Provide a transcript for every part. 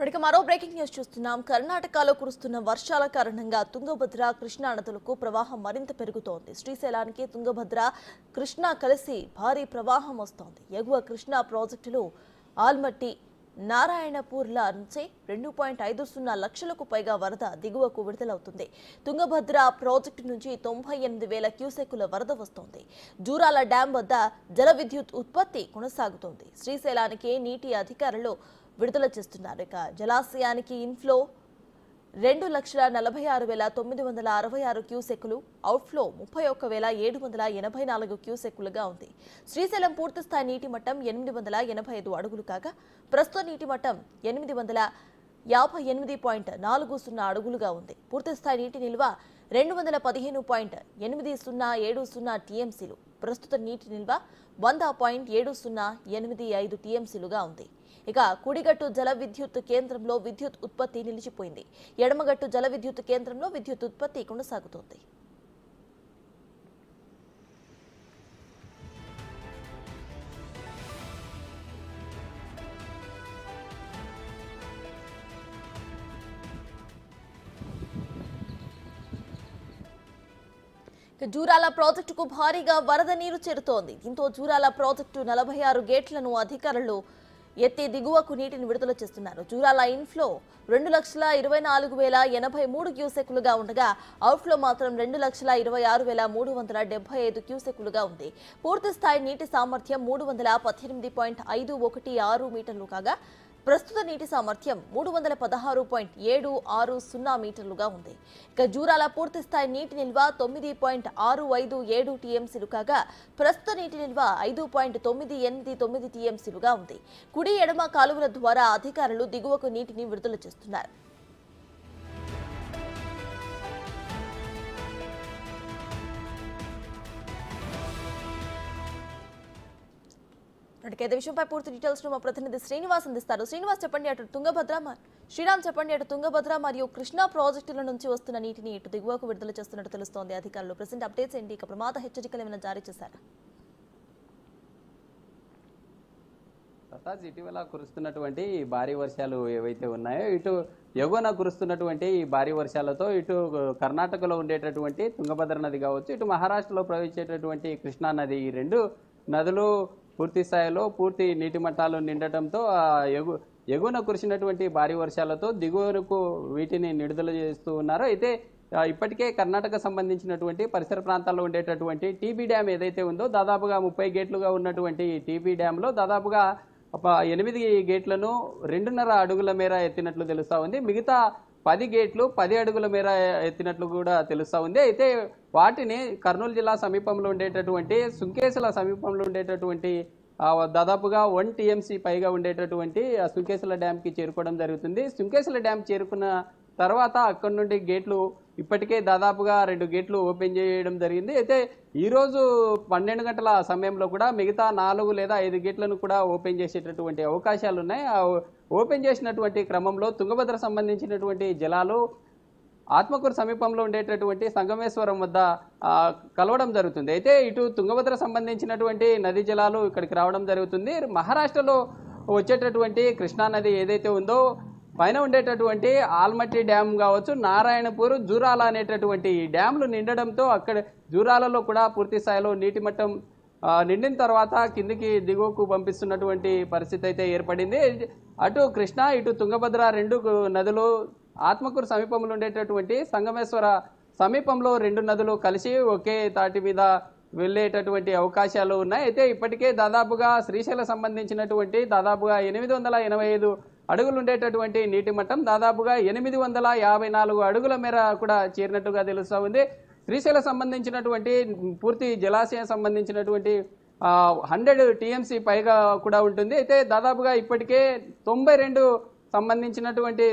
ఇక మరో breaking news చూస్తున్నాం కర్ణాటకలో కురుస్తున్న వర్షాల కారణంగా తుంగభద్ర కృష్ణా నదులకు ప్రవాహం మరింత పెరుగుతోంది శ్రీశైలానికి తుంగభద్ర కృష్ణా కలిసి భారీ ప్రవాహం వస్తోంది ఎగువ కృష్ణా ప్రాజెక్టులు ఆల్మట్టి నారాయణపూర్ల నుంచి రెండు పాయింట్ ఐదు సున్నా లక్షలకు పైగా వరద దిగువకు విడుదలవుతుంది తుంగభద్ర ప్రాజెక్టు నుంచి తొంభై ఎనిమిది వేల క్యూసెక్కుల వరద వస్తోంది జూరాల డ్యాం వద్ద జల విద్యుత్ ఉత్పత్తి కొనసాగుతోంది శ్రీశైలానికి నీటి అధికారులు విడుదల చేస్తున్నారు ఇక జలాశయానికి ఇన్ఫ్లో రెండు లక్షల నలభై ఆరు వేల తొమ్మిది వందల అరవై ఆరు క్యూసెక్కులు అవుట్ఫ్లో ముప్పై ఒక్క వేల ఏడు వందల ఎనభై నాలుగు క్యూసెక్కులుగా ఉంది శ్రీశైలం పూర్తిస్థాయి నీటి మట్టం ఎనిమిది వందల ఎనభై ఐదు అడుగులు కాగా ప్రస్తుత నీటి మట్టం ఎనిమిది వందల యాభై ఎనిమిది పాయింట్ నాలుగు సున్నా అడుగులుగా ఉంది పూర్తిస్థాయి నీటి నిల్వ రెండు వందల పదిహేను పాయింట్ ఎనిమిది సున్నా ఏడు సున్నా టీఎంసీలు ప్రస్తుత నీటి నిల్వ వంద పాయింట్ ఏడు సున్నా ఎనిమిది ఐదు టీఎంసీలుగా ఉంది ఇక కుడిగట్టు జల విద్యుత్ కేంద్రంలో విద్యుత్ ఉత్పత్తి నిలిచిపోయింది ఎడమగట్టు జల విద్యుత్ కేంద్రంలో విద్యుత్ ఉత్పత్తి కొనసాగుతోంది ఇక జూరాల ప్రాజెక్టుకు భారీగా వరద నీరు చేరుతోంది దీంతో జూరాల ప్రాజెక్టు నలభై ఆరు గేట్లను అధికారులు ఎత్తి దిగువకు నీటిని విడుదల చేస్తున్నారు జూరాల ఇన్ఫ్లో రెండు లక్షల ఇరవై నాలుగు వేల ఎనభై మూడు క్యూసెక్కులుగా ఉండగా అవుట్ఫ్లో మాత్రం రెండు లక్షల ఇరవై ఆరు వేల మూడు వందల డెబ్బై ఐదు క్యూసెక్కులుగా ఉంది పూర్తి స్థాయి నీటి సామర్థ్యం మూడు వందల పద్దెనిమిది పాయింట్ ఐదు ఒకటి ఆరు మీటర్లు కాగా ప్రస్తుత నీటి సామర్థ్యం మూడు వందల పదహారు పాయింట్ ఏడు ఆరు సున్నా మీటర్లుగా ఉంది ఇక జూరాల పూర్తి స్థాయి నీటి నిల్వ తొమ్మిది పాయింట్ ఆరు ఐదు ఏడు టీఎంసీలు కాగా ప్రస్తుత నీటి నిల్వ ఐదు పాయింట్ తొమ్మిది ఎనిమిది తొమ్మిది టీఎంసీలుగా ఉంది కుడి ఎడమ కాలువల ద్వారా అధికారులు దిగువకు నీటిని విడుదల చేస్తున్నారు ఇప్పటికే ఇదే విషయంపై పూర్తి డీటెయిల్స్ ను మా ప్రతినిధి శ్రీనివాస్ అందిస్తారు శ్రీనివాస్ చెప్పండి అటు తుంగభద్ర మ- శ్రీరామ్ చెప్పండి అటు తుంగభద్ర మరియు కృష్ణా ప్రాజెక్టుల నుంచి వస్తున్న నీటిని ఇటు దిగువకు విడుదల చేస్తున్నట్టు తెలుస్తోంది అధికారులు ప్రెసెంట్ అప్డేట్స్ ఏంటి ఇక ప్రమాద హెచ్చరికలు ఏమైనా జారీ చేశారా సతాజ్ ఇటీవల కురుస్తున్నటువంటి ఈ భారీ వర్షాలు ఏవైతే ఉన్నాయో ఇటు ఎగువన కురుస్తున్నటువంటి ఈ భారీ వర్షాలతో ఇటు కర్ణాటకలో ఉండేటటువంటి తుంగభద్ర నది కావచ్చు ఇటు మహారాష్ట్రలో ప్రవహించేటటువంటి కృష్ణా నది ఈ రెండు నదులు పూర్తి స్థాయిలో పూర్తి నీటి మట్టాలు నిండటంతో ఆ ఎగు ఎగువన కురిసినటువంటి భారీ వర్షాలతో దిగువనకు వీటిని విడుదల చేస్తూ ఉన్నారు అయితే ఆ, ఇప్పటికే కర్ణాటక సంబంధించినటువంటి పరిసర ప్రాంతాల్లో ఉండేటటువంటి టీబీ డ్యామ్ ఏదైతే ఉందో దాదాపుగా ముప్పై గేట్లుగా ఉన్నటువంటి ఈ టీబీ డ్యాంలో దాదాపుగా ఒక ఎనిమిది గేట్లను రెండున్నర అడుగుల మేర ఎత్తినట్లు తెలుస్తా ఉంది మిగతా పది గేట్లు పది అడుగుల మేర ఎత్తినట్లు కూడా తెలుస్తా ఉంది అయితే వాటిని కర్నూలు జిల్లా సమీపంలో ఉండేటటువంటి సుంకేసుల సమీపంలో ఉండేటటువంటి ఆ, దాదాపుగా వన్ టీఎంసీ పైగా ఉండేటటువంటి ఆ సుంకేసుల డ్యామ్కి చేరుకోవడం జరుగుతుంది సుంకేసుల డ్యామ్ చేరుకున్న తర్వాత అక్కడి నుండి గేట్లు ఇప్పటికే దాదాపుగా రెండు గేట్లు ఓపెన్ చేయడం జరిగింది అయితే ఈ రోజు పన్నెండు గంటల సమయంలో కూడా మిగతా నాలుగు లేదా ఐదు గేట్లను కూడా ఓపెన్ చేసేటటువంటి అవకాశాలు ఉన్నాయి ఆ ఓపెన్ చేసినటువంటి క్రమంలో తుంగభద్ర సంబంధించినటువంటి జలాలు ఆత్మకూరు సమీపంలో ఉండేటటువంటి సంగమేశ్వరం వద్ద ఆ, కలవడం జరుగుతుంది అయితే ఇటు తుంగభద్ర సంబంధించినటువంటి నదీ జలాలు ఇక్కడికి రావడం జరుగుతుంది మహారాష్ట్రలో వచ్చేటటువంటి కృష్ణా నది ఏదైతే ఉందో పైన ఉండేటటువంటి ఆల్మట్టి డ్యామ్ కావచ్చు నారాయణపూర్ జూరాల అనేటటువంటి ఈ డ్యామ్లు నిండడంతో అక్కడ జూరాలలో కూడా పూర్తి స్థాయిలో నీటి మట్టం ఆ, నిండిన తర్వాత కిందికి దిగువకు పంపిస్తున్నటువంటి పరిస్థితి అయితే ఏర్పడింది అటు కృష్ణా ఇటు తుంగభద్ర రెండు నదులు ఆత్మకూరు సమీపంలో ఉండేటటువంటి సంగమేశ్వర సమీపంలో రెండు నదులు కలిసి ఒకే తాటి మీద వెళ్ళేటటువంటి అవకాశాలు ఉన్నాయి అయితే ఇప్పటికే దాదాపుగా శ్రీశైలం సంబంధించినటువంటి దాదాపుగా ఎనిమిది వందల ఎనభై ఐదు అడుగులు ఉండేటటువంటి నీటి మట్టం దాదాపుగా ఎనిమిది వందల యాభై నాలుగు అడుగుల మేర కూడా చేరినట్టుగా తెలుస్తూ ఉంది శ్రీశైలం సంబంధించినటువంటి పూర్తి జలాశయం సంబంధించినటువంటి హండ్రెడ్ టీఎంసీ పైగా కూడా ఉంటుంది అయితే దాదాపుగా ఇప్పటికే తొంభై రెండు సంబంధించినటువంటి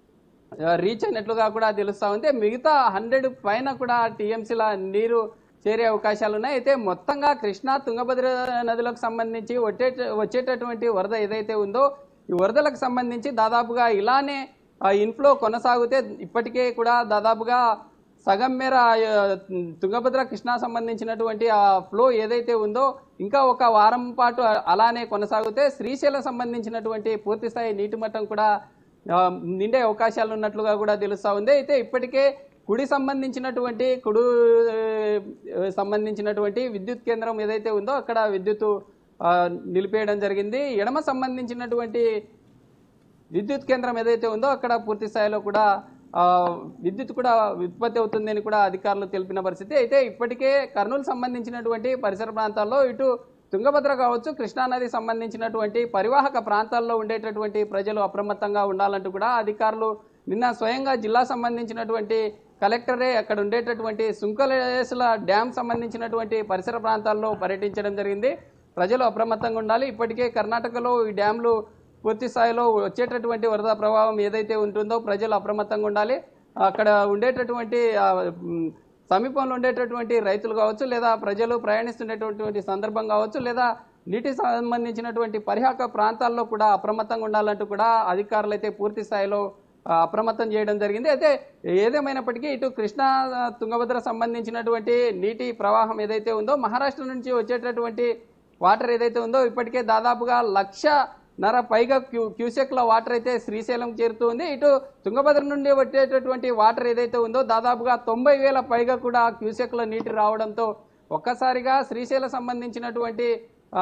ఆ, రీచ్ అయినట్లుగా కూడా తెలుస్తా ఉంది మిగతా హండ్రెడ్ పైన కూడా టీఎంసీల నీరు చేరే అవకాశాలు ఉన్నాయి అయితే మొత్తంగా కృష్ణా తుంగభద్ర నదులకు సంబంధించి వచ్చే వచ్చేటటువంటి వరద ఏదైతే ఉందో ఈ వరదలకు సంబంధించి దాదాపుగా ఇలానే ఆ ఇన్ఫ్లో కొనసాగితే ఇప్పటికే కూడా దాదాపుగా సగం మేర ఆ, తుంగభద్ర కృష్ణా సంబంధించినటువంటి ఆ ఫ్లో ఏదైతే ఉందో ఇంకా ఒక వారం పాటు అలానే కొనసాగితే శ్రీశైలం సంబంధించినటువంటి పూర్తి స్థాయి నీటి మట్టం కూడా ఆ, నిండే అవకాశాలు ఉన్నట్లుగా కూడా తెలుస్తా ఉంది అయితే ఇప్పటికే కుడి సంబంధించినటువంటి కుడు ఆ, సంబంధించినటువంటి విద్యుత్ కేంద్రం ఏదైతే ఉందో అక్కడ విద్యుత్ ఆ, నిలిపేయడం జరిగింది ఎడమ సంబంధించినటువంటి విద్యుత్ కేంద్రం ఏదైతే ఉందో అక్కడ పూర్తి స్థాయిలో కూడా ఆ, విద్యుత్ కూడా ఉత్పత్తి అవుతుందని కూడా అధికారులు తెలిపిన పరిస్థితి అయితే ఇప్పటికే కర్నూలు సంబంధించినటువంటి పరిసర ప్రాంతాల్లో ఇటు తుంగభద్ర కావచ్చు కృష్ణానది సంబంధించినటువంటి పరివాహక ప్రాంతాల్లో ఉండేటటువంటి ప్రజలు అప్రమత్తంగా ఉండాలంటూ కూడా అధికారులు నిన్న స్వయంగా జిల్లా సంబంధించినటువంటి కలెక్టరే అక్కడ ఉండేటటువంటి సుంకలేసుల డ్యామ్ సంబంధించినటువంటి పరిసర ప్రాంతాల్లో పర్యటించడం జరిగింది ప్రజలు అప్రమత్తంగా ఉండాలి ఇప్పటికే కర్ణాటకలో ఈ డ్యాంలు పూర్తి స్థాయిలో వచ్చేటటువంటి వరద ప్రభావం ఏదైతే ఉంటుందో ప్రజలు అప్రమత్తంగా ఉండాలి అక్కడ ఉండేటటువంటి ఆ, మ్, సమీపంలో ఉండేటటువంటి రైతులు కావచ్చు లేదా ప్రజలు ప్రయాణిస్తున్నటువంటి సందర్భం కావచ్చు లేదా నీటి సంబంధించినటువంటి పరిహాక ప్రాంతాల్లో కూడా అప్రమత్తంగా ఉండాలంటూ కూడా అధికారులు అయితే పూర్తి స్థాయిలో ఆ, అప్రమత్తం చేయడం జరిగింది అయితే ఏదేమైనప్పటికీ ఇటు కృష్ణా ఆ, తుంగభద్ర సంబంధించినటువంటి నీటి ప్రవాహం ఏదైతే ఉందో మహారాష్ట్ర నుంచి వచ్చేటటువంటి వాటర్ ఏదైతే ఉందో ఇప్పటికే దాదాపుగా లక్ష నర పైగా క్యూ క్యూసెక్ల వాటర్ అయితే శ్రీశైలం చేరుతుంది ఇటు తుంగభద్ర నుండి వచ్చేటటువంటి వాటర్ ఏదైతే ఉందో దాదాపుగా తొంభై వేల పైగా కూడా క్యూసెక్ల నీటి రావడంతో ఒక్కసారిగా శ్రీశైలం సంబంధించినటువంటి ఆ,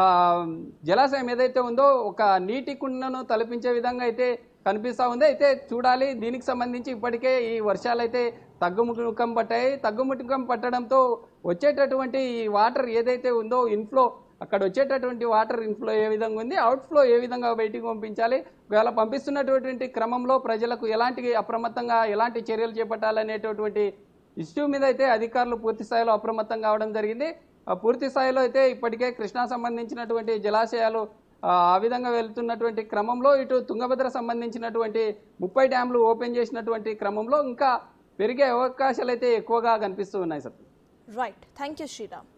జలాశయం ఏదైతే ఉందో ఒక నీటి కుండను తలపించే విధంగా అయితే కనిపిస్తా ఉంది అయితే చూడాలి దీనికి సంబంధించి ఇప్పటికే ఈ వర్షాలు అయితే తగ్గుముఖం పట్టాయి తగ్గుముఖం పట్టడంతో వచ్చేటటువంటి ఈ వాటర్ ఏదైతే ఉందో ఇన్ఫ్లో అక్కడ వచ్చేటటువంటి వాటర్ ఇన్ఫ్లో ఏ విధంగా ఉంది అవుట్ఫ్లో ఏ విధంగా బయటికి పంపించాలి ఒకవేళ పంపిస్తున్నటువంటి క్రమంలో ప్రజలకు ఎలాంటి అప్రమత్తంగా ఎలాంటి చర్యలు చేపట్టాలనేటటువంటి ఇష్యూ మీద అయితే అధికారులు పూర్తి స్థాయిలో అప్రమత్తం కావడం జరిగింది ఆ పూర్తి స్థాయిలో అయితే ఇప్పటికే కృష్ణా సంబంధించినటువంటి జలాశయాలు ఆ ఆ విధంగా వెళ్తున్నటువంటి క్రమంలో ఇటు తుంగభద్ర సంబంధించినటువంటి ముప్పై డ్యాంలు ఓపెన్ చేసినటువంటి క్రమంలో ఇంకా పెరిగే అవకాశాలు అయితే ఎక్కువగా కనిపిస్తూ ఉన్నాయి sir right thank you Sriram